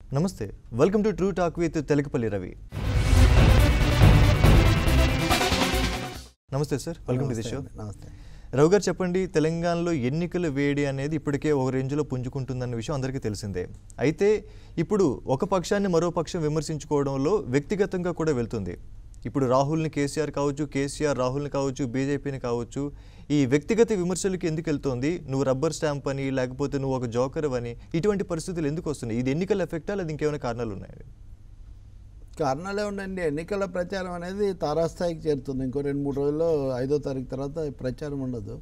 నమస్తే welcome to true talk with Telakapalli Ravi నమస్తే sir welcome to the show నమస్తే రవి గారు చెప్పండి తెలంగాణలో ఎన్నికల వేడి అనేది ఇప్పటికే ఒక రేంజ్లో పుంజుకుంటుందన్న విషయం అందరికీ తెలిసిందే అయితే ఇప్పుడు ఒక పక్షాన్ని మరో పక్షం విమర్శించుకోవడంలో వ్యక్తిగతంగా కూడా వెళ్తుంది ఇప్పుడు రాహుల్ని కేసీఆర్ కావచ్చు కేసీఆర్ రాహుల్ని కావచ్చు బీజేపీని కావచ్చు ఈ వ్యక్తిగత విమర్శలకి ఎందుకు వెళ్తోంది నువ్వు రబ్బర్ స్టాంప్ అని లేకపోతే నువ్వు ఒక జోకర్ అని ఇటువంటి పరిస్థితులు ఎందుకు వస్తున్నాయి ఇది ఎన్నికల ఎఫెక్టా లేదా ఇంకేమైనా కారణాలు ఉన్నాయి కారణాలే ఉండండి ఎన్నికల ప్రచారం అనేది తారాస్థాయికి చేరుతుంది ఇంకో రెండు మూడు రోజుల్లో ఐదో తారీఖు తర్వాత ఈ ప్రచారం ఉండదు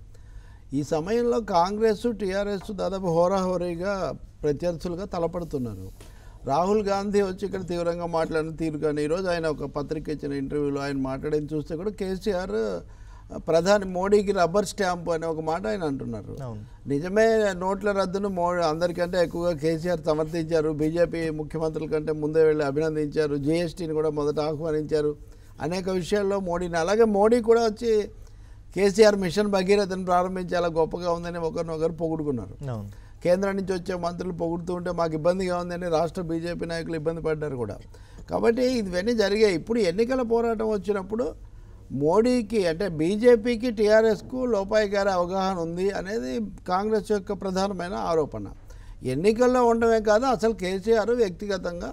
ఈ సమయంలో కాంగ్రెస్ టీఆర్ఎస్ దాదాపు హోరాహోరీగా ప్రత్యర్థులుగా తలపడుతున్నారు రాహుల్ గాంధీ వచ్చి ఇక్కడ తీవ్రంగా మాట్లాడిన తీరు కానీ ఈరోజు ఆయన ఒక పత్రిక ఇచ్చిన ఇంటర్వ్యూలో ఆయన మాట్లాడింది చూస్తే కూడా కేసీఆర్ ప్రధాని మోడీకి రబ్బర్ స్టాంప్ అనే ఒక మాట ఆయన అంటున్నారు అవును నిజమే నోట్ల రద్దును మో అందరికంటే ఎక్కువగా కేసీఆర్ సమర్థించారు బీజేపీ ముఖ్యమంత్రుల కంటే ముందే వెళ్ళి అభినందించారు జీఎస్టీని కూడా మొదట ఆహ్వానించారు అనేక విషయాల్లో మోడీని అలాగే మోడీ కూడా వచ్చి కేసీఆర్ మిషన్ భగీరథను ప్రారంభించి అలా గొప్పగా ఉందని ఒకరినొకరు పొగుడుకున్నారు అవును కేంద్రం నుంచి వచ్చే మంత్రులు పొగుడుతూ ఉంటే మాకు ఇబ్బందిగా ఉందని రాష్ట్ర బీజేపీ నాయకులు ఇబ్బంది పడ్డారు కూడా కాబట్టి ఇవన్నీ జరిగాయి ఇప్పుడు ఎన్నికల పోరాటం వచ్చినప్పుడు మోడీకి అంటే బీజేపీకి టీఆర్ఎస్కు లోపాయికారి అవగాహన ఉంది అనేది కాంగ్రెస్ యొక్క ప్రధానమైన ఆరోపణ ఎన్నికల్లో ఉండమే కాదు అసలు కేసీఆర్ వ్యక్తిగతంగా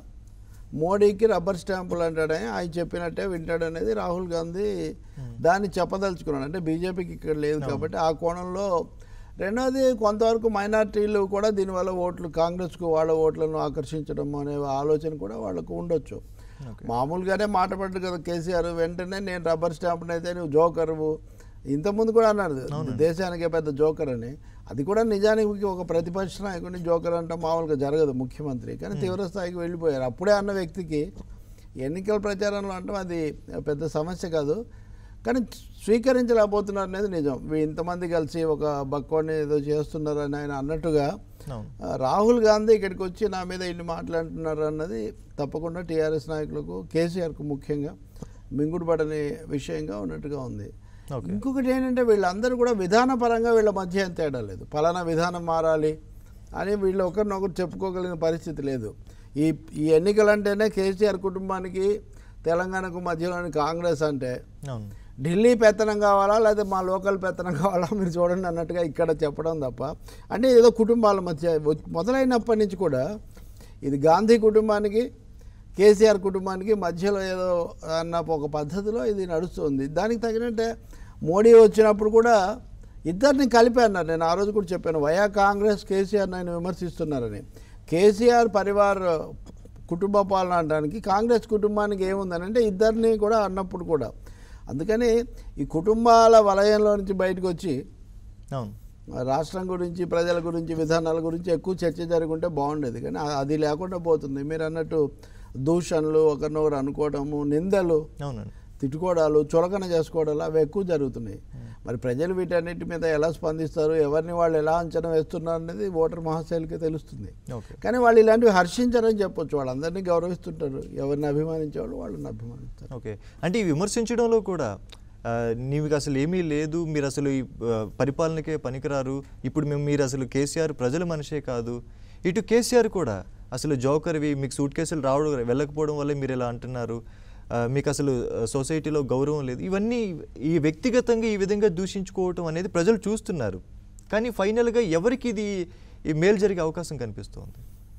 మోడీకి రబ్బర్ స్టాంపులు అంటాడని ఆయన చెప్పినట్టే వింటాడు అనేది రాహుల్ గాంధీ దాన్ని చెప్పదలుచుకున్నాడు అంటే బీజేపీకి ఇక్కడ లేదు కాబట్టి ఆ కోణంలో రెండోది కొంతవరకు మైనార్టీలు కూడా దీనివల్ల ఓట్లు కాంగ్రెస్కు వాళ్ళ ఓట్లను ఆకర్షించడం అనే ఆలోచన కూడా వాళ్ళకు ఉండొచ్చు మామూలుగానే మాట పడ్డు కదా కేసీఆర్ వెంటనే నేను రబ్బర్ స్టాంప్ని అయితే నువ్వు జోకరువు ఇంతకుముందు కూడా అన్నాడు దేశానికే పెద్ద జోకర్ అని అది కూడా నిజానికి ఒక ప్రతిపక్ష నాయకుడిని జోకర్ అంటే మామూలుగా జరగదు ముఖ్యమంత్రి కానీ తీవ్ర స్థాయికి వెళ్ళిపోయారు అప్పుడే అన్న వ్యక్తికి ఎన్నికల ప్రచారంలో అంటాం అది పెద్ద సమస్య కాదు కానీ స్వీకరించలేకపోతున్నారు అనేది నిజం వీ- ఇంతమంది కలిసి ఒక బక్కోడిని ఏదో చేస్తున్నారని ఆయన అన్నట్టుగా అవును ఆ, రాహుల్ గాంధీ ఇక్కడికి వచ్చి నా మీద ఇన్ని మాట్లాడుతున్నారు అన్నది తప్పకుండా టీఆర్ఎస్ నాయకులకు కేసీఆర్కు ముఖ్యంగా మింగుడుపడని విషయంగా ఉన్నట్టుగా ఉంది ఓకే ఇంకొకటి ఏంటంటే వీళ్ళందరూ కూడా విధానపరంగా వీళ్ళ మధ్య ఏం తేడా లేదు ఫలానా విధానం మారాలి అని వీళ్ళు ఒకరినొకరు చెప్పుకోగలిగిన పరిస్థితి లేదు ఈ ఈ ఎన్నికలంటేనే కేసీఆర్ కుటుంబానికి తెలంగాణకు మధ్యలోని కాంగ్రెస్ అంటే అవును ఢిల్లీ పెత్తనం కావాలా లేదా మా లోకల్ పెత్తనం కావాలా మీరు చూడండి అన్నట్టుగా ఇక్కడ చెప్పడం తప్ప అంటే ఏదో కుటుంబాల మధ్య వ- మొదలైనప్పటి నుంచి కూడా ఇది గాంధీ కుటుంబానికి కేసీఆర్ కుటుంబానికి మధ్యలో ఏదో అన్న ఒక పద్ధతిలో ఇది నడుస్తుంది దానికి తగినట్టే మోడీ వచ్చినప్పుడు కూడా ఇద్దరిని కలిపి అన్నారు నేను ఆ రోజు కూడా చెప్పాను వయా కాంగ్రెస్ కేసీఆర్ నేను విమర్శిస్తున్నారని కేసీఆర్ పరివార్ కుటుంబ పాలన అనడానికి కాంగ్రెస్ కుటుంబానికి ఏముందని అంటే ఇద్దరిని కూడా అన్నప్పుడు కూడా అందుకని ఈ కుటుంబాల వలయంలో నుంచి బయటకు వచ్చి అవును రాష్ట్రం గురించి ప్రజల గురించి విధానాల గురించి ఎక్కువ చర్చ జరుగుంటే బాగుండేది కానీ ఆ- అది లేకుండా పోతుంది మీరు అన్నట్టు దూషణలు ఒకరినొకరు అనుకోవడము నిందలు అవునండి తిట్టుకోవడాలు చులకన చేసుకోవడాలు అవి ఎక్కువ జరుగుతున్నాయి మరి ప్రజలు వీటన్నిటి మీద ఎలా స్పందిస్తారు ఎవరిని వాళ్ళు ఎలా అంచనా వేస్తున్నారు అనేది ఓటర్ మహాశైలికే తెలుస్తుంది ఓకే కానీ వాళ్ళు ఇలాంటివి హర్షించరని చెప్పొచ్చు వాళ్ళందరినీ గౌరవిస్తుంటారు ఎవరిని అభిమానించే వాళ్ళు వాళ్ళని అభిమానిస్తారు ఓకే అంటే ఈ విమర్శించడంలో కూడా ఆ, నీకు అసలు ఏమీ లేదు మీరు అసలు ఈ ఆ, పరిపాలనకే పనికిరారు ఇప్పుడు మేము మీరు అసలు కేసీఆర్ ప్రజల మనిషే కాదు ఇటు కేసీఆర్ కూడా అసలు జోకర్వి మీకు సూట్ కేసులు రావడం వెళ్ళకపోవడం వల్ల మీరు ఇలా అంటున్నారు ఆ, మీకు అసలు ఆ, సొసైటీలో గౌరవం లేదు ఇవన్నీ ఈ వ్యక్తిగతంగా ఈ విధంగా దూషించుకోవటం అనేది ప్రజలు చూస్తున్నారు కానీ ఫైనల్గా ఎవరికి ఇది ఈ మేలు జరిగే అవకాశం కనిపిస్తోంది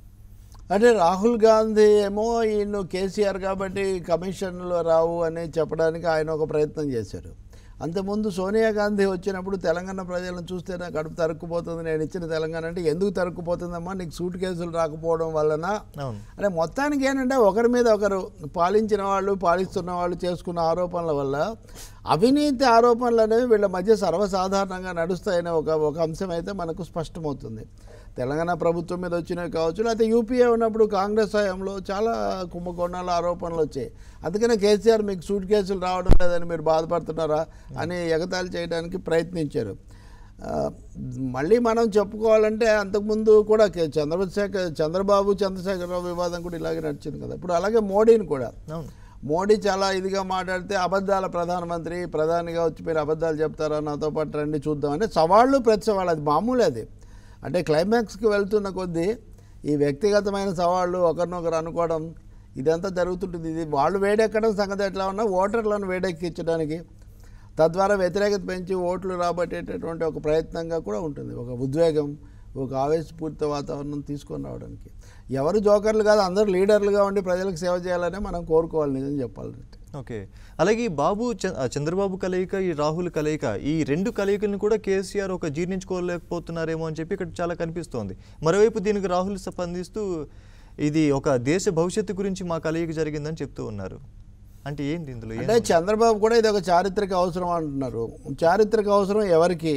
అంటే రాహుల్ గాంధీ ఏమో ఈయన కేసీఆర్ కాబట్టి కమిషన్లు రావు అని చెప్పడానికి ఆయన ఒక ప్రయత్నం చేశారు అంతకుముందు సోనియా గాంధీ వచ్చినప్పుడు తెలంగాణ ప్రజలను చూస్తే నాకు కడుపు తరుక్కుపోతుంది నేను ఇచ్చిన తెలంగాణ అంటే ఎందుకు తరుక్కుపోతుందమ్మా నీకు సూట్ కేసులు రాకపోవడం వలన అవును అంటే మొత్తానికి ఏంటంటే ఒకరి మీద ఒకరు పాలించిన వాళ్ళు పాలిస్తున్న వాళ్ళు చేసుకున్న ఆరోపణల వల్ల అవినీతి ఆరోపణలు అనేవి వీళ్ళ మధ్య సర్వసాధారణంగా నడుస్తాయనే ఒక ఒక అంశం అయితే మనకు స్పష్టమవుతుంది తెలంగాణ ప్రభుత్వం మీద వచ్చినవి కావచ్చు లేకపోతే యూపీఏ ఉన్నప్పుడు కాంగ్రెస్ హయాంలో చాలా కుంభకోణాల ఆరోపణలు వచ్చాయి అందుకనే కేసీఆర్ మీకు సూట్ కేసులు రావడం లేదని మీరు బాధపడుతున్నారా అని ఎగతాళి చేయడానికి ప్రయత్నించారు ఆ, మళ్ళీ మనం చెప్పుకోవాలంటే అంతకుముందు కూడా కే- చంద్రశేఖర్ చంద్రబాబు చంద్రశేఖరరావు వివాదం కూడా ఇలాగే నడిచింది కదా ఇప్పుడు అలాగే మోడీని కూడా అవును మోడీ చాలా ఇదిగా మాట్లాడితే అబద్ధాల ప్రధానమంత్రి ప్రధానిగా వచ్చి మీరు అబద్ధాలు చెప్తారా నాతో పాటు రండి చూద్దాం అంటే సవాళ్ళు ప్రతి సవాళ్ళు అది మామూలు అది అంటే క్లైమాక్స్కి వెళ్తున్న కొద్దీ ఈ వ్యక్తిగతమైన సవాళ్ళు ఒకరినొకరు అనుకోవడం ఇదంతా జరుగుతుంటుంది ఇది వాళ్ళు వేడెక్కడం సంగతి ఎట్లా ఉన్నా ఓటర్లను వేడెక్కించడానికి తద్వారా వ్యతిరేకత పెంచి ఓట్లు రాబట్టేటటువంటి ఒక ప్రయత్నంగా కూడా ఉంటుంది ఒక ఉద్వేగం ఒక ఆవేశపూరిత వాతావరణం తీసుకొని రావడానికి ఎవరు జోకర్లు కాదు అందరూ లీడర్లుగా ఉండి ప్రజలకు సేవ చేయాలనే మనం కోరుకోవాలి నిజం చెప్పాలంటే ఓకే అలాగే ఈ బాబు చ- ఆ చంద్రబాబు కలయిక ఈ రాహుల్ కలయిక ఈ రెండు కలయికలను కూడా కేసీఆర్ ఒక జీర్ణించుకోలేకపోతున్నారేమో అని చెప్పి ఇక్కడ చాలా కనిపిస్తోంది మరోవైపు దీనికి రాహుల్ స్పందిస్తూ ఇది ఒక దేశ భవిష్యత్తు గురించి మా కలయిక జరిగిందని చెప్తూ ఉన్నారు అంటే ఏంటి ఇందులో ఏం అంటే చంద్రబాబు కూడా ఇది ఒక చారిత్రక అవసరం అంటున్నారు చారిత్రక అవసరం ఎవరికి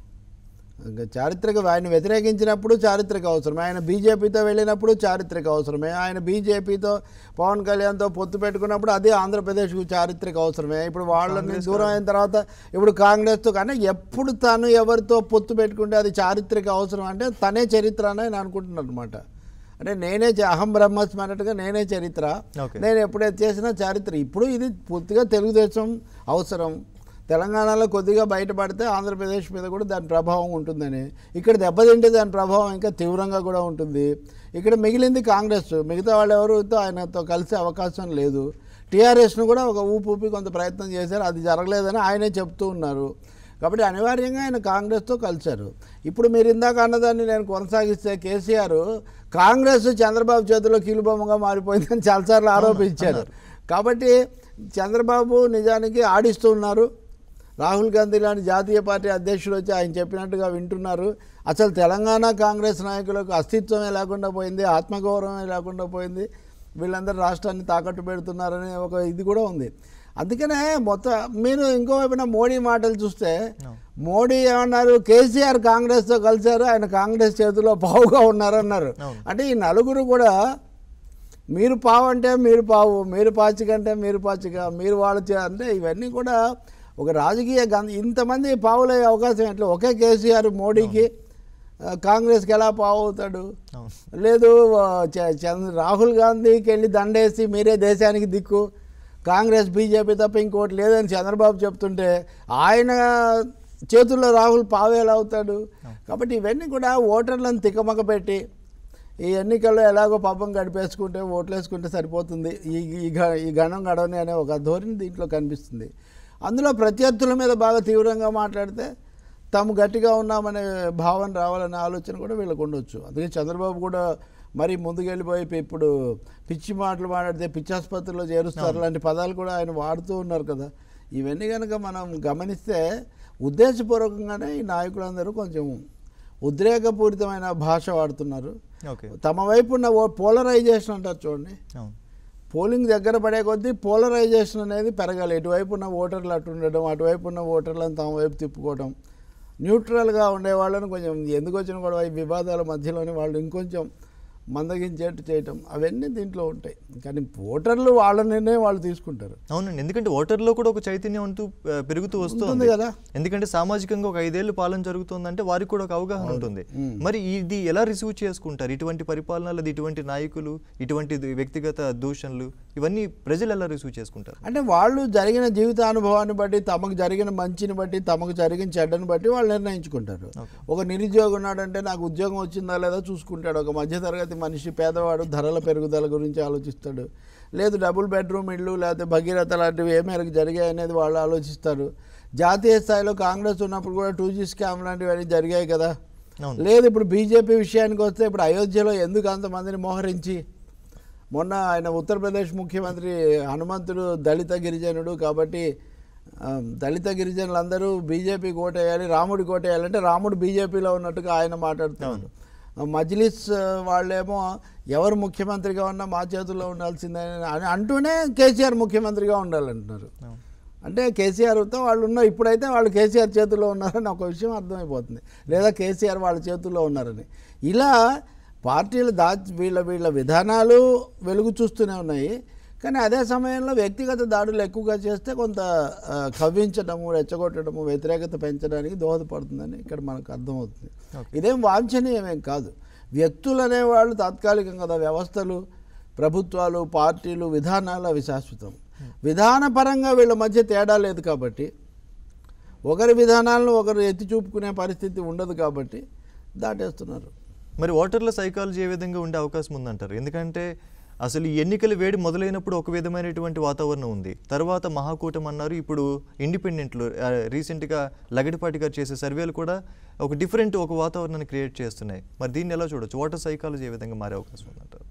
ఇంకా చారిత్రక ఆయన వ్యతిరేకించినప్పుడు చారిత్రక అవసరమే ఆయన బీజేపీతో వెళ్ళినప్పుడు చారిత్రక అవసరమే ఆయన బీజేపీతో పవన్ కళ్యాణ్తో పొత్తు పెట్టుకున్నప్పుడు అదే ఆంధ్రప్రదేశ్కు చారిత్రక అవసరమే ఇప్పుడు వాళ్ళని దూరం అయిన తర్వాత ఇప్పుడు కాంగ్రెస్తో కానీ ఎప్పుడు తను ఎవరితో పొత్తు పెట్టుకుంటే అది చారిత్రక అవసరం అంటే తనే చరిత్ర అని ఆయన అనుకుంటున్నాడు అనమాట అంటే నేనే చ- అహం బ్రహ్మస్మి అన్నట్టుగా నేనే చరిత్ర Okay. నేను ఎప్పుడైతే చేసినా చారిత్ర ఇప్పుడు ఇది పూర్తిగా తెలుగుదేశం అవసరం తెలంగాణలో కొద్దిగా బయటపడితే ఆంధ్రప్రదేశ్ మీద కూడా దాని ప్రభావం ఉంటుందని ఇక్కడ దెబ్బతింటే దాని ప్రభావం ఇంకా తీవ్రంగా కూడా ఉంటుంది ఇక్కడ మిగిలింది కాంగ్రెస్ మిగతా వాళ్ళు ఎవరితో ఆయనతో కలిసే అవకాశం లేదు టీఆర్ఎస్ను కూడా ఒక ఊపి ఊపి కొంత ప్రయత్నం చేశారు అది జరగలేదని ఆయనే చెప్తూ ఉన్నారు కాబట్టి అనివార్యంగా ఆయన కాంగ్రెస్తో కలిశారు ఇప్పుడు మీరు ఇందాక అన్నదాన్ని నేను కొనసాగిస్తే కేసీఆర్ కాంగ్రెస్ చంద్రబాబు చేతిలో కీలుబొమ్మగా మారిపోయిందని చాలాసార్లు ఆరోపించారు కాబట్టి చంద్రబాబు నిజానికి ఆడిస్తూ ఉన్నారు రాహుల్ గాంధీ లాంటి జాతీయ పార్టీ అధ్యక్షుడు వచ్చి ఆయన చెప్పినట్టుగా వింటున్నారు అసలు తెలంగాణ కాంగ్రెస్ నాయకులకు అస్తిత్వమే లేకుండా పోయింది ఆత్మగౌరవమే లేకుండా పోయింది వీళ్ళందరూ రాష్ట్రాన్ని తాకట్టు పెడుతున్నారనే ఒక ఇది కూడా ఉంది అందుకనే మొత్తం మీరు ఇంకోవైపున మోడీ మాటలు చూస్తే మోడీ ఏమన్నారు కేసీఆర్ కాంగ్రెస్తో కలిశారు ఆయన కాంగ్రెస్ చేతిలో పావుగా ఉన్నారన్నారు అవును. అంటే ఈ నలుగురు కూడా మీరు పావు అంటే మీరు పావు మీరు పాచిక అంటే మీరు పాచిక మీరు వాళ్ళ చే- అంటే ఇవన్నీ కూడా ఒక రాజకీయ గం ఇంతమంది పావులయ్యే అవకాశం ఎట్లా ఒకే కేసీఆర్ మోడీకి ఆ, కాంగ్రెస్కి ఎలా పావు అవుతాడు అవును లేదు ఆ, చ- చంద్ర రాహుల్ గాంధీకి వెళ్ళి దండేసి మీరే దేశానికి దిక్కు కాంగ్రెస్ బీజేపీ తప్ప ఇంకోటి లేదని చంద్రబాబు చెప్తుంటే ఆయన చేతుల్లో రాహుల్ పావేలా అవుతాడు కాబట్టి ఇవన్నీ కూడా ఓటర్లను తికమక పెట్టి ఈ ఎన్నికల్లో ఎలాగో పాపం గడిపేసుకుంటే ఓట్లు వేసుకుంటే సరిపోతుంది ఈ ఈ గ- ఈ గణం గడవని అనే ఒక ధోరణి దీంట్లో కనిపిస్తుంది అందులో ప్రత్యర్థుల మీద బాగా తీవ్రంగా మాట్లాడితే తాము గట్టిగా ఉన్నామనే భావన రావాలనే ఆలోచన కూడా వీళ్ళకు ఉండొచ్చు అందుకే చంద్రబాబు కూడా మరీ ముందుకెళ్ళిపోయి ఇప్పు- ఇప్పుడు పిచ్చి మాటలు మాట్లాడితే పిచ్చాసుపత్రిలో చేరుస్తారు లాంటి పదాలు కూడా ఆయన వాడుతూ ఉన్నారు కదా ఇవన్నీ కనుక మనం గమనిస్తే ఉద్దేశపూర్వకంగానే ఈ నాయకులందరూ కొంచెం ఉద్రేకపూరితమైన భాష వాడుతున్నారు ఓకే తమ వైపు ఉన్న ఓ పోలరైజేషన్ అంటారు చూడండి అవును పోలింగ్ దగ్గర పడే కొద్దీ పోలరైజేషన్ అనేది పెరగాలి ఇటువైపు ఉన్న ఓటర్లు అటు ఉండడం అటువైపు ఉన్న ఓటర్లను తమ వైపు తిప్పుకోవడం న్యూట్రల్గా ఉండే వాళ్ళని కొంచెం ఎందుకు వచ్చిన గొడవ ఈ వివాదాల మధ్యలోనే వాళ్ళు ఇంకొంచెం మందగించేట్టు చేయటం అవన్నీ దీంట్లో ఉంటాయి కానీ ఓటర్లు వాళ్ళ నిర్ణయం వాళ్ళు తీసుకుంటారు అవునండి ఎందుకంటే ఓటర్లో కూడా ఒక చైతన్యం అంటూ ఆ, పెరుగుతూ వస్తుంది ఉంటుంది కదా. ఎందుకంటే సామాజికంగా ఒక ఐదేళ్లు పాలన జరుగుతుందంటే వారికి కూడా ఒక అవగాహన ఉంటుంది మరి ఇది ఎలా రిసీవ్ చేసుకుంటారు ఇటువంటి పరిపాలన లేదా ఇటువంటి నాయకులు ఇటువంటి ది- వ్యక్తిగత దూషణలు ఇవన్నీ ప్రజలు ఎలా రిసీవ్ చేసుకుంటారు అంటే వాళ్ళు జరిగిన జీవితానుభవాన్ని బట్టి తమకు జరిగిన మంచిని బట్టి తమకు జరిగిన చెడ్డని బట్టి వాళ్ళు నిర్ణయించుకుంటారు ఒక నిరుద్యోగం ఉన్నాడంటే నాకు ఉద్యోగం వచ్చిందా లేదా చూసుకుంటాడు ఒక మధ్యతరగతి మనిషి పేదవాడు ధరల పెరుగుదల గురించి ఆలోచిస్తాడు లేదు డబుల్ బెడ్రూమ్ ఇళ్ళు లేకపోతే భగీరథ లాంటివి ఏ మేరకు జరిగాయి అనేది వాళ్ళు ఆలోచిస్తారు జాతీయ స్థాయిలో కాంగ్రెస్ ఉన్నప్పుడు కూడా టూ జీ స్కామ్ లాంటివన్నీ జరిగాయి కదా అవును లేదు ఇప్పుడు బీజేపీ విషయానికి వస్తే ఇప్పుడు అయోధ్యలో ఎందుకు అంతమందిని మోహరించి మొన్న ఆయన ఉత్తరప్రదేశ్ ముఖ్యమంత్రి హనుమంతుడు దళిత గిరిజనుడు కాబట్టి ఆ, దళిత గిరిజనులందరూ బీజేపీకి ఓటేయాలి రాముడికి ఓటేయాలంటే రాముడు బీజేపీలో ఉన్నట్టుగా ఆయన మాట్లాడుతున్నాడు ఆ, మజ్లిస్ ఆ, వాళ్ళేమో ఎవరు ముఖ్యమంత్రిగా ఉన్నా మా చేతుల్లో ఉండాల్సిందే అని అంటూనే కేసీఆర్ ముఖ్యమంత్రిగా ఉండాలంటున్నారు అవును అంటే కేసీఆర్తో వాళ్ళు ఉన్న ఇప్పుడైతే వాళ్ళు కేసీఆర్ చేతుల్లో ఉన్నారని ఒక విషయం అర్థమైపోతుంది లేదా కేసీఆర్ వాళ్ళ చేతుల్లో ఉన్నారని ఇలా పార్టీలు దాచి వీళ్ళ వీళ్ళ విధానాలు వెలుగు చూస్తూనే ఉన్నాయి కానీ అదే సమయంలో వ్యక్తిగత దాడులు ఎక్కువగా చేస్తే కొంత ఆ, కవ్వించడము రెచ్చగొట్టడము వ్యతిరేకత పెంచడానికి దోహదపడుతుందని ఇక్కడ మనకు అర్థమవుతుంది ఇదేం వాంఛనీయమేం కాదు వ్యక్తులు అనేవాళ్ళు తాత్కాలికం కదా వ్యవస్థలు ప్రభుత్వాలు పార్టీలు విధానాలు అవి శాశ్వతం విధానపరంగా వీళ్ళ మధ్య తేడా లేదు కాబట్టి ఒకరి విధానాలను ఒకరు ఎత్తి చూపుకునే పరిస్థితి ఉండదు కాబట్టి దాటేస్తున్నారు మరి ఓటర్ల సైకాలజీ ఏ విధంగా ఉండే అవకాశం ఉందంటారు ఎందుకంటే అసలు ఈ ఎన్నికల వేడి మొదలైనప్పుడు ఒక విధమైనటువంటి వాతావరణం ఉంది తర్వాత మహాకూటమి అన్నారు ఇప్పుడు ఇండిపెండెంట్లు ఆ, రీసెంట్గా లగడిపాటి గారు చేసే సర్వేలు కూడా ఒక డిఫరెంట్ ఒక వాతావరణాన్ని క్రియేట్ చేస్తున్నాయి మరి దీన్ని ఎలా చూడొచ్చు ఓటర్ సైకాలజీ ఏ విధంగా మారే అవకాశం ఉందంటారు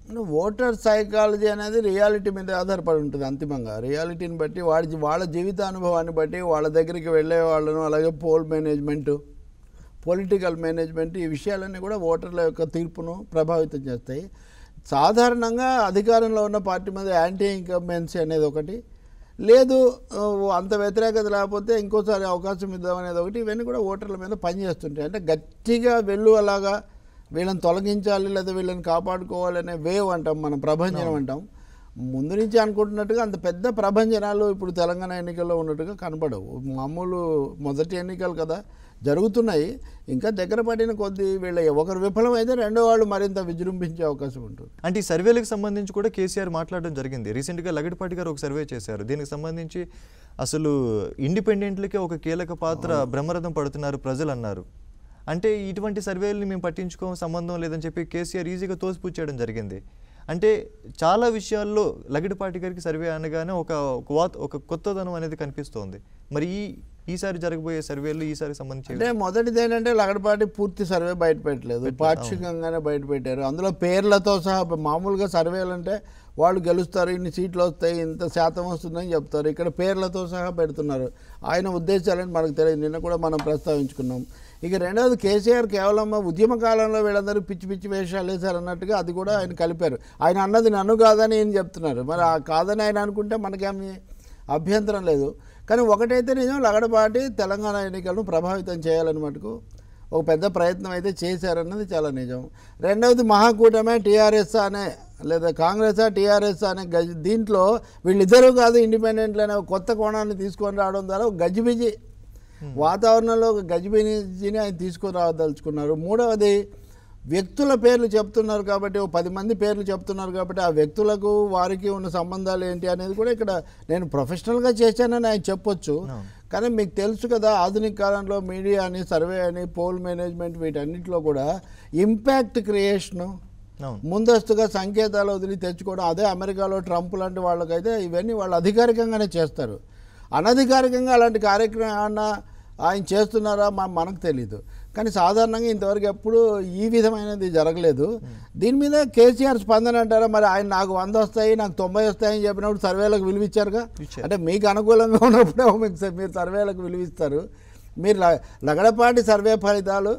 ఓటర్ సైకాలజీ అనేది రియాలిటీ మీద ఆధారపడి ఉంటుంది అంతిమంగా రియాలిటీని బట్టి వాడి వాళ్ళ జీవితానుభవాన్ని బట్టి వాళ్ళ దగ్గరికి వెళ్ళే వాళ్ళను అలాగే పోల్ మేనేజ్మెంట్ పొలిటికల్ మేనేజ్మెంట్ ఈ విషయాలన్నీ కూడా ఓటర్ల యొక్క తీర్పును ప్రభావితం చేస్తాయి సాధారణంగా అధికారంలో ఉన్న పార్టీ మీద యాంటీ ఇన్కంబెన్సీ అనేది ఒకటి లేదు ఆ, అంత వ్యతిరేకత లేకపోతే ఇంకోసారి అవకాశం ఇద్దాం అనేది ఒకటి ఇవన్నీ కూడా ఓటర్ల మీద పనిచేస్తుంటాయి అంటే గట్టిగా వెళ్ళు అలాగా వీళ్ళని తొలగించాలి లేదా వీళ్ళని కాపాడుకోవాలి అనే వేవ్ అంటాం మనం ప్రభంజనం అంటాం ముందు నుంచి అనుకుంటున్నట్టుగా అంత పెద్ద ప్రభంజనాలు ఇప్పుడు తెలంగాణ ఎన్నికల్లో ఉన్నట్టుగా కనపడవు మామూలు మొదటి ఎన్నికలు కదా జరుగుతున్నాయి ఇంకా దగ్గర పడిన కొద్దీ వీళ్ళ ఒకరు విఫలమైతే రెండో వాళ్ళు మరింత విజృంభించే అవకాశం ఉంటుంది అంటే ఈ సర్వేలకు సంబంధించి కూడా కేసీఆర్ మాట్లాడడం జరిగింది రీసెంట్గా లగడిపాటి గారు ఒక సర్వే చేశారు దీనికి సంబంధించి అసలు ఇండిపెండెంట్లకే ఒక కీలక పాత్ర బ్రహ్మరథం పడుతున్నారు ప్రజలు అన్నారు అంటే ఇటువంటి సర్వేలని మేము పట్టించుకోం సంబంధం లేదని చెప్పి కేసీఆర్ ఈజీగా తోసిపుచ్చేయడం జరిగింది అంటే చాలా విషయాల్లో లగడిపాటి గారికి సర్వే అనగానే ఒక ఒక వాత ఒక కొత్తదనం అనేది కనిపిస్తోంది మరి ఈ ఈసారి జరగబోయే సర్వేలు ఈసారి సంబంధించి అంటే మొదటిది ఏంటంటే లగడపాటి పూర్తి సర్వే బయట పెట్టలేదు పాక్షికంగానే బయట పెట్టారు అందులో పేర్లతో సహా మామూలుగా సర్వేలు అంటే వాళ్ళు గెలుస్తారు ఇన్ని సీట్లు వస్తాయి ఇంత శాతం వస్తుందని చెప్తారు ఇక్కడ పేర్లతో సహా పెడుతున్నారు ఆయన ఉద్దేశాలని మనకు తెలియదు నిన్న కూడా మనం ప్రస్తావించుకున్నాం ఇక రెండవది కేసీఆర్ కేవలం ఉద్యమ కాలంలో వీళ్ళందరూ పిచ్చి పిచ్చి వేషాలు వేశారు అన్నట్టుగా అది కూడా ఆయన కలిపారు ఆయన అన్నది నన్ను కాదని ఈయన చెప్తున్నారు మరి ఆ కాదని ఆయన అనుకుంటే మనకేమి అభ్యంతరం లేదు కానీ ఒకటైతే నిజం లగడపాటి తెలంగాణ ఎన్నికలను ప్రభావితం చేయాలని మటుకు ఒక పెద్ద ప్రయత్నం అయితే చేశారన్నది చాలా నిజం రెండవది మహాకూటమే టీఆర్ఎస్ అనే లేదా కాంగ్రెస్ టీఆర్ఎస్ అనే గజ దీంట్లో వీళ్ళిద్దరూ కాదు ఇండిపెండెంట్లు అనే ఒక కొత్త కోణాన్ని తీసుకొని రావడం ద్వారా ఒక గజిబిజి వాతావరణంలో ఒక గజిబిజిని ఆయన తీసుకొని రావదలుచుకున్నారు మూడవది వ్యక్తుల పేర్లు చెప్తున్నారు కాబట్టి ఓ పది మంది పేర్లు చెప్తున్నారు కాబట్టి ఆ వ్యక్తులకు వారికి ఉన్న సంబంధాలు ఏంటి అనేది కూడా ఇక్కడ నేను ప్రొఫెషనల్గా చేశానని ఆయన చెప్పొచ్చు అవును. కానీ మీకు తెలుసు కదా ఆధునిక కాలంలో మీడియా అని సర్వే అని పోల్ మేనేజ్మెంట్ వీటన్నిటిలో కూడా ఇంపాక్ట్ క్రియేషను అవును ముందస్తుగా సంకేతాలు వదిలి తెచ్చుకోవడం అదే అమెరికాలో ట్రంప్ లాంటి వాళ్ళకైతే ఇవన్నీ వాళ్ళు అధికారికంగానే చేస్తారు అనధికారికంగా అలాంటి కార్యక్రమం ఏమన్నా ఆయన చేస్తున్నారా మా మనకు తెలీదు కానీ సాధారణంగా ఇంతవరకు ఎప్పుడు ఈ విధమైనది జరగలేదు దీని మీద కేసీఆర్ స్పందన అంటారా మరి ఆయన నాకు వంద వస్తాయి నాకు తొంభై వస్తాయని చెప్పినప్పుడు సర్వేలకు విలువిచ్చారుగా ఇచ్చారు. అంటే మీకు అనుకూలంగా ఉన్నప్పుడే మీకు స- మీరు సర్వేలకు విలువిస్తారు మీరు ల- లగడపాటి సర్వే ఫలితాలు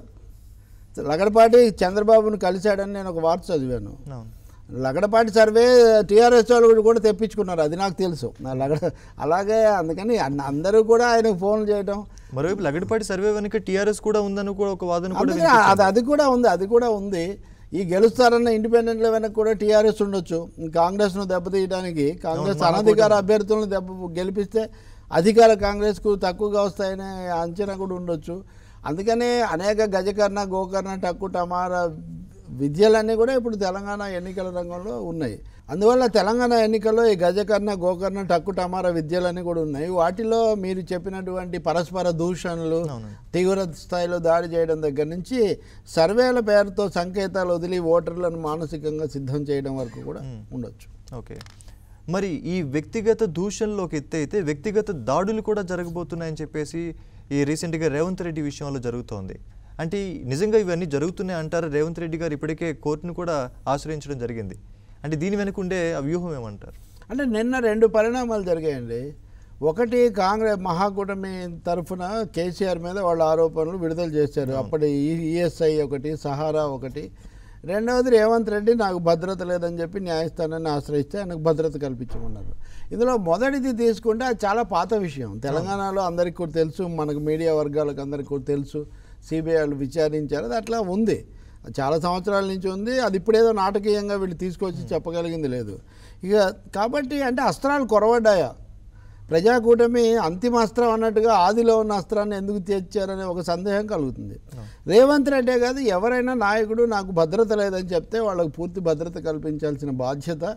లగడపాటి చంద్రబాబును కలిశాడని నేను ఒక వార్త చదివాను అవును లగడపాటి సర్వే టీఆర్ఎస్ వాళ్ళు కూడా తెప్పించుకున్నారు అది నాకు తెలుసు నా లగడ అలాగే అందుకని అన్న- అందరూ కూడా ఆయనకు ఫోన్లు చేయడం మరోవైపు లగడిపాటి సర్వే వెనుక టీఆర్ఎస్ కూడా ఉందని కూడా ఒక వాదన కూడా అందుకని వినిపించింది. అది అది కూడా ఉంది అది కూడా ఉంది ఈ గెలుస్తారన్న ఇండిపెండెంట్ వెనక కూడా టీఆర్ఎస్ ఉండొచ్చు కాంగ్రెస్ను దెబ్బతీయడానికి కాంగ్రెస్ అవును, అనధికార అభ్యర్థులను దెబ్బ గెలిపిస్తే అధికార కాంగ్రెస్కు తక్కువగా వస్తాయనే అంచనా కూడా ఉండొచ్చు అందుకనే అనేక గజకర్ణ గోకర్ణ టక్కు టమారా విద్యలన్నీ కూడా ఇప్పుడు తెలంగాణ ఎన్నికల రంగంలో ఉన్నాయి అందువల్ల తెలంగాణ ఎన్నికల్లో ఈ గజకర్ణ గోకర్ణ టక్కు టమారా విద్యలన్నీ కూడా ఉన్నాయి వాటిలో మీరు చెప్పినటువంటి పరస్పర దూషణలు అవును. తీవ్ర స్థాయిలో దాడి చేయడం దగ్గర నుంచి సర్వేల పేరుతో సంకేతాలు వదిలి ఓటర్లను మానసికంగా సిద్ధం చేయడం వరకు కూడా ఉండొచ్చు ఓకే మరి ఈ వ్యక్తిగత దూషణలోకి ఎత్తైతే వ్యక్తిగత దాడులు కూడా జరగబోతున్నాయని చెప్పేసి ఈ రీసెంట్గా రేవంత్ రెడ్డి విషయంలో జరుగుతోంది అంటే ఈ నిజంగా ఇవన్నీ జరుగుతున్నాయి అంటారు రేవంత్ రెడ్డి గారు ఇప్పటికే కోర్టును కూడా ఆశ్రయించడం జరిగింది అంటే దీని వెనుక ఉండే ఆ వ్యూహం ఏమంటారు అంటే నిన్న రెండు పరిణామాలు జరిగాయండి ఒకటి కాంగ్రెస్ మహాకూటమి తరఫున కేసీఆర్ మీద వాళ్ళ ఆరోపణలు విడుదల చేశారు అప్పటి ఈఎస్ఐ ఒకటి సహారా ఒకటి రెండవది రేవంత్ రెడ్డి నాకు భద్రత లేదని చెప్పి న్యాయస్థానాన్ని ఆశ్రయిస్తే ఆయనకు భద్రత కల్పించమన్నారు ఇందులో మొదటిది తీసుకుంటే అది చాలా పాత విషయం తెలంగాణలో అందరికీ కూడా తెలుసు మనకు మీడియా వర్గాలకు అందరికీ కూడా తెలుసు సిబిఐ వాళ్ళు విచారించారు అది అట్లా ఉంది చాలా సంవత్సరాల నుంచి ఉంది అది ఇప్పుడేదో నాటకీయంగా వీళ్ళు తీసుకొచ్చి చెప్పగలిగింది లేదు ఇక కాబట్టి అంటే అస్త్రాలు కొరవడ్డాయా ప్రజాకూటమి అంతిమ అస్త్రం అన్నట్టుగా ఆదిలో ఉన్న అస్త్రాన్ని ఎందుకు తెచ్చారనే ఒక సందేహం కలుగుతుంది రేవంత్ రెడ్డే కాదు ఎవరైనా నాయకుడు నాకు భద్రత లేదని చెప్తే వాళ్ళకు పూర్తి భద్రత కల్పించాల్సిన బాధ్యత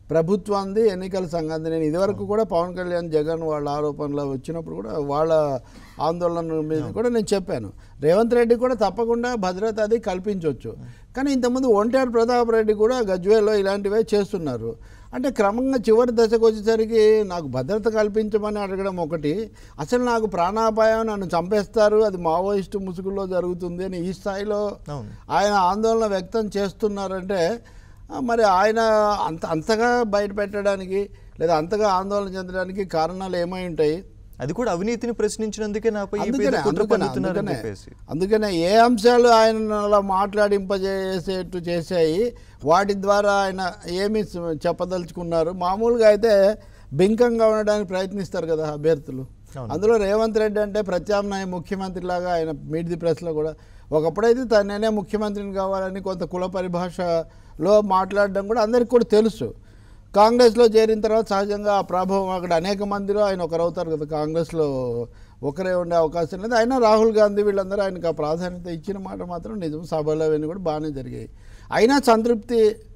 ప్రభుత్వాన్ని ఎన్నికల సంఘాన్ని నేను ఇదివరకు కూడా పవన్ కళ్యాణ్ జగన్ వాళ్ళ ఆరోపణలు వచ్చినప్పుడు కూడా వాళ్ళ ఆందోళన మీద కూడా నేను చెప్పాను రేవంత్ రెడ్డి కూడా తప్పకుండా భద్రత అది కల్పించవచ్చు కానీ ఇంతకుముందు ఒంటారు ప్రతాప్ రెడ్డి కూడా గజ్వేల్లో ఇలాంటివే చేస్తున్నారు అంటే క్రమంగా చివరి దశకు వచ్చేసరికి నాకు భద్రత కల్పించమని అడగడం ఒకటి అసలు నాకు ప్రాణాపాయం నన్ను చంపేస్తారు అది మావోయిస్టు ముసుగులో జరుగుతుంది అని ఈ స్థాయిలో అవును ఆయన ఆందోళన వ్యక్తం చేస్తున్నారంటే ఆ, మరి ఆయన అంత అంతగా బయట పెట్టడానికి లేదా అంతగా ఆందోళన చెందడానికి కారణాలు ఏమై ఉంటాయి అది కూడా అవినీతిని ప్రశ్నించినందుకే నాపై ఈ అందుకనే పేద కుట్ర అందుకనే పన్నుతున్నారని అందుకనే చెప్పేసి అందుకనే ఏ అంశాలు ఆయన అలా మాట్లాడింపజేసేట్టు చేశాయి వాటి ద్వారా ఆయన ఏమి స- చెప్పదలుచుకున్నారు మామూలుగా అయితే బింకంగా ఉండడానికి ప్రయత్నిస్తారు కదా అభ్యర్థులు అవును. అందులో రేవంత్ రెడ్డి అంటే ప్రత్యామ్నాయ ముఖ్యమంత్రిలాగా ఆయన మీట్ ది ప్రెస్లో కూడా ఒకప్పుడైతే తను నేనే ముఖ్యమంత్రిని కావాలని కొంత కుల పరిభాషలో మాట్లాడడం కూడా అందరికీ కూడా తెలుసు కాంగ్రెస్లో చేరిన తర్వాత సహజంగా ఆ ప్రభావం అక్కడ అనేక మందిలో ఆయన ఒకరు అవుతారు కదా కాంగ్రెస్లో ఒకరే ఉండే అవకాశం లేదు అయినా రాహుల్ గాంధీ వీళ్ళందరూ ఆయనకు ఆ ప్రాధాన్యత ఇచ్చిన మాట మాత్రం నిజం సభలో అవన్నీ కూడా బాగానే జరిగాయి అయినా సంతృప్తి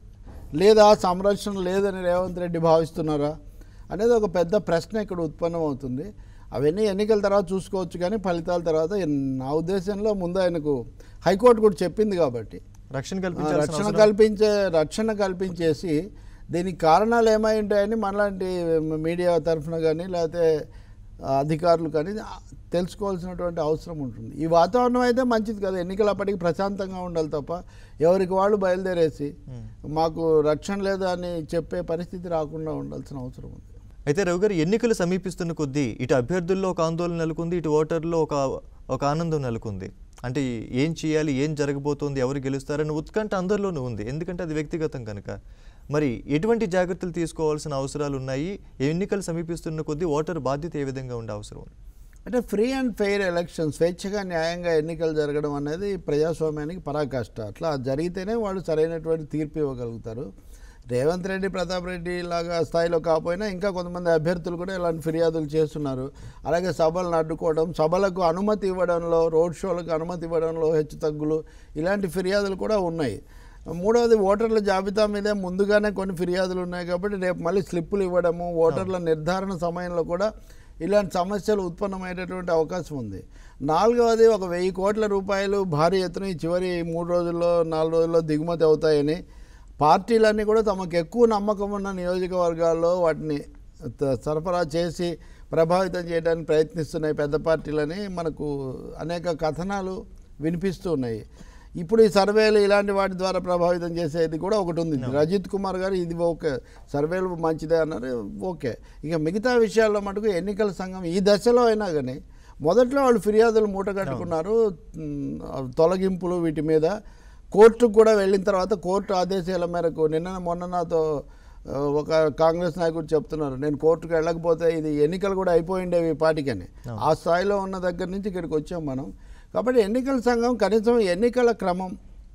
లేదా సంరక్షణ లేదని రేవంత్ రెడ్డి భావిస్తున్నారా అనేది ఒక పెద్ద ప్రశ్న ఇక్కడ ఉత్పన్నమవుతుంది అవన్నీ ఎన్నికల తర్వాత చూసుకోవచ్చు కానీ ఫలితాల తర్వాత నా ఉద్దేశంలో ముందు ఆయనకు హైకోర్టు కూడా చెప్పింది కాబట్టి రక్షణ ఆ, కల్పించాల్సిన రక్షణ అవసరం- కల్పించే రక్షణ కల్పించేసి దీనికి కారణాలు ఏమై ఉంటాయని మనలాంటి మీడియా తరఫున కానీ లేకపోతే ఆ, అధికారులు కానీ ఆ, తెలుసుకోవాల్సినటువంటి అవసరం ఉంటుంది ఈ వాతావరణం అయితే మంచిది కదా ఎన్నికలు అప్పటికి ప్రశాంతంగా ఉండాలి తప్ప ఎవరికి వాళ్ళు బయలుదేరేసి ఉమ్. మాకు రక్షణ లేదా అని చెప్పే పరిస్థితి రాకుండా ఉండాల్సిన అవసరం ఉంది అయితే రవి గారు ఎన్నికలు సమీపిస్తున్న కొద్దీ ఇటు అభ్యర్థుల్లో ఒక ఆందోళన నెలకొంది ఇటు ఓటర్లో ఒక ఒక ఆనందం నెలకొంది అంటే ఏం చేయాలి ఏం జరగబోతోంది ఎవరు గెలుస్తారని ఉత్కంఠ అందరిలోనూ ఉంది ఎందుకంటే అది వ్యక్తిగతం కనుక మరి ఎటువంటి జాగ్రత్తలు తీసుకోవాల్సిన అవసరాలు ఉన్నాయి ఎన్నికలు సమీపిస్తున్న కొద్దీ ఓటర్ బాధ్యత ఏ విధంగా ఉండే అవసరం ఉంది అంటే ఫ్రీ అండ్ ఫెయిర్ ఎలక్షన్ స్వేచ్ఛగా న్యాయంగా ఎన్నికలు జరగడం అనేది ప్రజాస్వామ్యానికి పరాకాష్ట అట్లా జరిగితేనే వాళ్ళు సరైనటువంటి తీర్పు ఇవ్వగలుగుతారు రేవంత్ రెడ్డి ప్రతాప్ రెడ్డి లాగా స్థాయిలో కాకపోయినా ఇంకా కొంతమంది అభ్యర్థులు కూడా ఇలాంటి ఫిర్యాదులు చేస్తున్నారు అలాగే సభలను అడ్డుకోవడం సభలకు అనుమతి ఇవ్వడంలో రోడ్ షోలకు అనుమతి ఇవ్వడంలో హెచ్చు తగ్గులు ఇలాంటి ఫిర్యాదులు కూడా ఉన్నాయి మూడవది ఓటర్ల జాబితా మీదే ముందుగానే కొన్ని ఫిర్యాదులు ఉన్నాయి కాబట్టి రేపు మళ్ళీ స్లిప్పులు ఇవ్వడము ఓటర్ల నిర్ధారణ సమయంలో కూడా ఇలాంటి సమస్యలు ఉత్పన్నమయ్యేటటువంటి అవకాశం ఉంది నాలుగవది ఒక వెయ్యి కోట్ల రూపాయలు భారీ ఎత్తున ఈ చివరి మూడు రోజుల్లో నాలుగు రోజుల్లో దిగుమతి అవుతాయని పార్టీలన్నీ కూడా తమకు ఎక్కువ నమ్మకం ఉన్న నియోజకవర్గాల్లో వాటిని త- సరఫరా చేసి ప్రభావితం చేయడానికి ప్రయత్నిస్తున్నాయి పెద్ద పార్టీలని మనకు అనేక కథనాలు వినిపిస్తూ ఉన్నాయి ఇప్పుడు ఈ సర్వేలు ఇలాంటి వాటి ద్వారా ప్రభావితం చేసేది కూడా ఒకటి ఉంది రజిత్ కుమార్ గారు ఇది ఓకే సర్వేలు మంచిదే అన్నారు ఓకే ఇక మిగతా విషయాల్లో మటుకు ఎన్నికల సంఘం ఈ దశలో అయినా కానీ మొదట్లో వాళ్ళు ఫిర్యాదులు మూట కట్టుకున్నారు ఉమ్, తొలగింపులు వీటి మీద కోర్టుకు కూడా వెళ్ళిన తర్వాత కోర్టు ఆదేశాల మేరకు నిన్న మొన్న నాతో ఆ, ఒక కాంగ్రెస్ నాయకుడు చెప్తున్నారు నేను కోర్టుకు వెళ్ళకపోతే ఇది ఎన్నికలు కూడా అయిపోయిండేవి ఈ పాటికని ఆ స్థాయిలో ఉన్న దగ్గర నుంచి ఇక్కడికి వచ్చాం మనం కాబట్టి ఎన్నికల సంఘం కనీసం ఎన్నికల క్రమం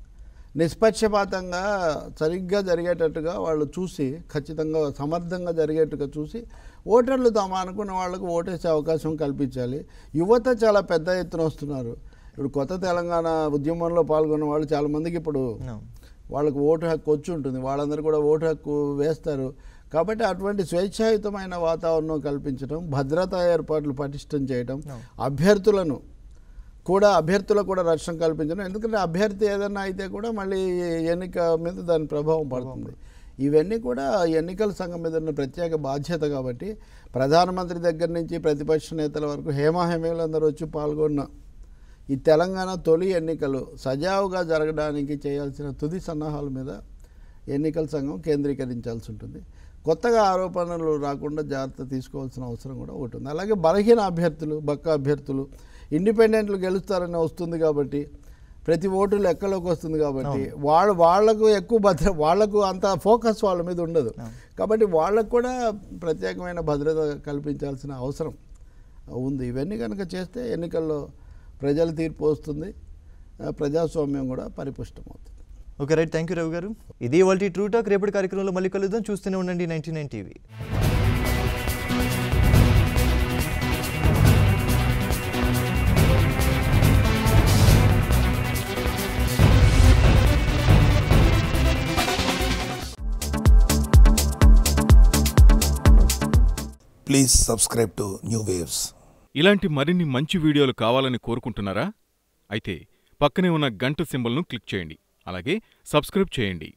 నిష్పక్షపాతంగా సరిగ్గా జరిగేటట్టుగా వాళ్ళు చూసి ఖచ్చితంగా సమర్థంగా జరిగేట్టుగా చూసి ఓటర్లు తాము అనుకున్న వాళ్ళకు ఓటేసే అవకాశం కల్పించాలి యువత చాలా పెద్ద ఎత్తున వస్తున్నారు ఇప్పుడు కొత్త తెలంగాణ ఉద్యమంలో పాల్గొన్న వాళ్ళు చాలామందికి ఇప్పుడు No. వాళ్ళకు ఓటు హక్కు వచ్చి ఉంటుంది వాళ్ళందరూ కూడా ఓటు హక్కు వేస్తారు కాబట్టి అటువంటి స్వేచ్ఛాయుతమైన వాతావరణం కల్పించడం భద్రతా ఏర్పాట్లు పటిష్టం చేయడం అభ్యర్థులను కూడా అభ్యర్థులకు కూడా రక్షణ కల్పించడం ఎందుకంటే అభ్యర్థి ఏదైనా అయితే కూడా మళ్ళీ ఎన్నిక మీద దాని ప్రభావం పడుతుంది ఇవన్నీ కూడా ఎన్నికల సంఘం మీద ఉన్న ప్రత్యేక బాధ్యత కాబట్టి ప్రధానమంత్రి దగ్గర నుంచి ప్రతిపక్ష నేతల వరకు హేమాహేమీలు అందరూ వచ్చి పాల్గొన్న ఈ తెలంగాణ తొలి ఎన్నికలు సజావుగా జరగడానికి చేయాల్సిన తుది సన్నాహాల మీద ఎన్నికల సంఘం కేంద్రీకరించాల్సి ఉంటుంది కొత్తగా ఆరోపణలు రాకుండా జాగ్రత్త తీసుకోవాల్సిన అవసరం కూడా ఒకటి ఉంది అలాగే బలహీన అభ్యర్థులు బక్క అభ్యర్థులు ఇండిపెండెంట్లు గెలుస్తారని వస్తుంది కాబట్టి ప్రతి ఓటు లెక్కలోకి వస్తుంది కాబట్టి వాళ్ళ వాళ్లకు ఎక్కువ భద్ర వాళ్లకు అంత ఫోకస్ వాళ్ళ మీద ఉండదు కాబట్టి వాళ్ళకు కూడా ప్రత్యేకమైన భద్రత కల్పించాల్సిన అవసరం ఉంది ఇవన్నీ కనుక చేస్తే ఎన్నికల్లో ప్రజల తీర్పు వస్తుంది ఆ, ప్రజాస్వామ్యం కూడా పరిపుష్టమవుతుంది okay right thank you Ravi గారు ఇది వాళ్ళ ట్రూ టాక్ రేపటి కార్యక్రమంలో మళ్ళీ కలుద్దాం చూస్తూనే ఉండండి ninety nine TV Please subscribe to New Waves. ఇలాంటి మరిన్ని మంచి వీడియోలు కావాలని కోరుకుంటున్నారా అయితే పక్కనే ఉన్న గంట సింబల్ను క్లిక్ చేయండి అలాగే సబ్స్క్రైబ్ చేయండి